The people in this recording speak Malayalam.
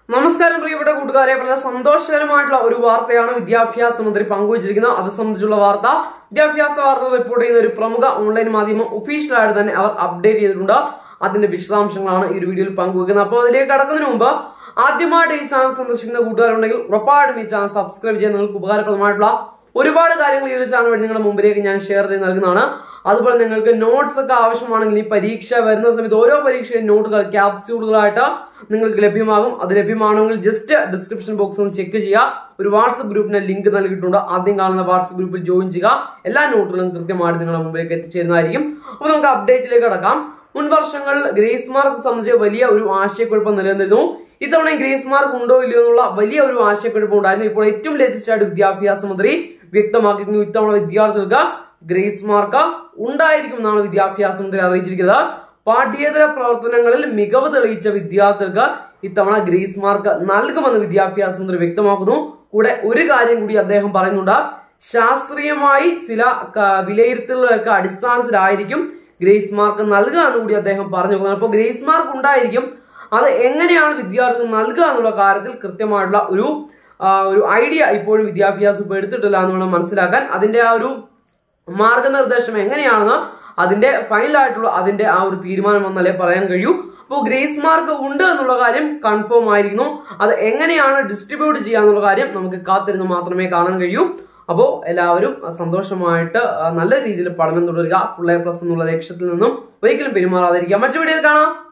നമസ്കാരം പ്രിയപ്പെട്ട കൂട്ടുകാരെ വളരെ സന്തോഷകരമായിട്ടുള്ള ഒരു വാർത്തയാണ് വിദ്യാഭ്യാസ മന്ത്രി പങ്കുവച്ചിരിക്കുന്നത് അത് സംബന്ധിച്ചുള്ള വാർത്ത വിദ്യാഭ്യാസ വാർത്ത റിപ്പോർട്ട് ചെയ്യുന്ന ഒരു പ്രമുഖ ഓൺലൈൻ മാധ്യമം ഒഫീഷ്യലായിട്ട് തന്നെ അവർ അപ്ഡേറ്റ് ചെയ്തിട്ടുണ്ട് അതിന്റെ വിശദാംശങ്ങളാണ് ഈ ഒരു വീഡിയോയിൽ പങ്കുവെക്കുന്നത് അപ്പോൾ അതിലേക്ക് കടക്കുന്നതിന് മുമ്പ് ആദ്യമായിട്ട് ഈ ചാനൽ സന്ദർശിക്കുന്ന കൂട്ടുകാരുണ്ടെങ്കിൽ ഉറപ്പായിട്ടും ഈ ചാനൽ സബ്സ്ക്രൈബ് ചെയ്യാൻ നിങ്ങൾക്ക് ഉപകാരപ്രദമായിട്ടുള്ള ഒരുപാട് കാര്യങ്ങൾ ഈ ഒരു ചാനൽ വഴി നിങ്ങളുടെ മുമ്പിലേക്ക് ഞാൻ ഷെയർ ചെയ്ത് നൽകുന്നതാണ് അതുപോലെ നിങ്ങൾക്ക് നോട്ട്സ് ഒക്കെ ആവശ്യമാണെങ്കിൽ ഈ പരീക്ഷ വരുന്ന സമയത്ത് ഓരോ പരീക്ഷയും നോട്ടുകൾ ക്യാപ്സ്യൂളുകളായിട്ട് നിങ്ങൾക്ക് ലഭ്യമാകും അത് ലഭ്യമാണെങ്കിൽ ജസ്റ്റ് ഡിസ്ക്രിപ്ഷൻ ബോക്സ് ഒന്ന് ചെക്ക് ചെയ്യുക ഒരു വാട്സ്ആപ്പ് ഗ്രൂപ്പിന്റെ ലിങ്ക് നൽകിയിട്ടുണ്ട് ആദ്യം കാണുന്ന വാട്സ്ആപ്പ് ഗ്രൂപ്പിൽ ജോയിൻ ചെയ്യുക എല്ലാ നോട്ടുകളും കൃത്യമായിട്ട് നിങ്ങളുടെ മുമ്പിലേക്ക് എത്തിച്ചേരുന്നതായിരിക്കും അപ്പോൾ നമുക്ക് അപ്ഡേറ്റിലേക്ക് കടക്കാം മുൻ വർഷങ്ങളിൽ ഗ്രേസ് മാർക്ക് സംബന്ധിച്ച് വലിയ ഒരു ആശയക്കുഴപ്പം നിലനിന്നിരുന്നു ഇത്തവണ ഗ്രേസ് മാർക്ക് ഉണ്ടോ ഇല്ലയോ എന്നുള്ള വലിയ ഒരു ആശയക്കുഴപ്പം ഉണ്ടായിരുന്നു ഇപ്പോൾ ഏറ്റവും ലേറ്റസ്റ്റ് ആയിട്ട് വിദ്യാഭ്യാസ മന്ത്രി വ്യക്തമാക്കിയിരുന്നു ഇത്തവണ വിദ്യാർത്ഥികൾക്ക് ഗ്രേസ് മാർക്ക് ഉണ്ടായിരിക്കും എന്നാണ് വിദ്യാഭ്യാസ മന്ത്രി അറിയിച്ചിരിക്കുന്നത് പാഠ്യേതര പ്രവർത്തനങ്ങളിൽ മികവ് തെളിയിച്ച വിദ്യാർത്ഥികൾക്ക് ഇത്തവണ ഗ്രേസ് മാർക്ക് നൽകുമെന്ന് വിദ്യാഭ്യാസ മന്ത്രി വ്യക്തമാക്കുന്നു കൂടെ ഒരു കാര്യം കൂടി അദ്ദേഹം പറയുന്നുണ്ട് ശാസ്ത്രീയമായി ചില ക- വിലയിരുത്തലുകളൊക്കെ അടിസ്ഥാനത്തിലായിരിക്കും ഗ്രേസ് മാർക്ക് നൽകുക എന്ന് കൂടി അദ്ദേഹം പറഞ്ഞു അപ്പോൾ ഗ്രേസ് മാർക്ക് ഉണ്ടായിരിക്കും അത് എങ്ങനെയാണ് വിദ്യാർത്ഥികൾ നൽകുക എന്നുള്ള കാര്യത്തിൽ കൃത്യമായിട്ടുള്ള ഒരു ആ, ഒരു ഐഡിയ ഇപ്പോഴും വിദ്യാഭ്യാസം ഇപ്പോൾ എടുത്തിട്ടില്ല എന്ന് വേണം മനസ്സിലാക്കാൻ അതിന്റെ ആ ഒരു മാർഗനിർദ്ദേശം എങ്ങനെയാണെന്ന് അതിന്റെ ഫൈനൽ ആയിട്ടുള്ള അതിന്റെ ആ ഒരു തീരുമാനം വന്നാലേ പറയാൻ കഴിയൂ അപ്പോൾ ഗ്രേസ് മാർക്ക് ഉണ്ട് എന്നുള്ള കാര്യം കൺഫേം ആയിരിക്കുന്നു അത് എങ്ങനെയാണ് ഡിസ്ട്രിബ്യൂട്ട് ചെയ്യുക എന്നുള്ള കാര്യം നമുക്ക് കാത്തിരുന്ന് മാത്രമേ കാണാൻ കഴിയൂ അപ്പോൾ എല്ലാവരും സന്തോഷമായിട്ട് ആ, നല്ല രീതിയിൽ പഠനം തുടരുക ഫുൾ എ പ്ലസ് എന്നുള്ള ലക്ഷ്യത്തിൽ നിന്നും ഒരിക്കലും പെരുമാറാതിരിക്കുക മറ്റു വീഡിയോയിൽ കാണാം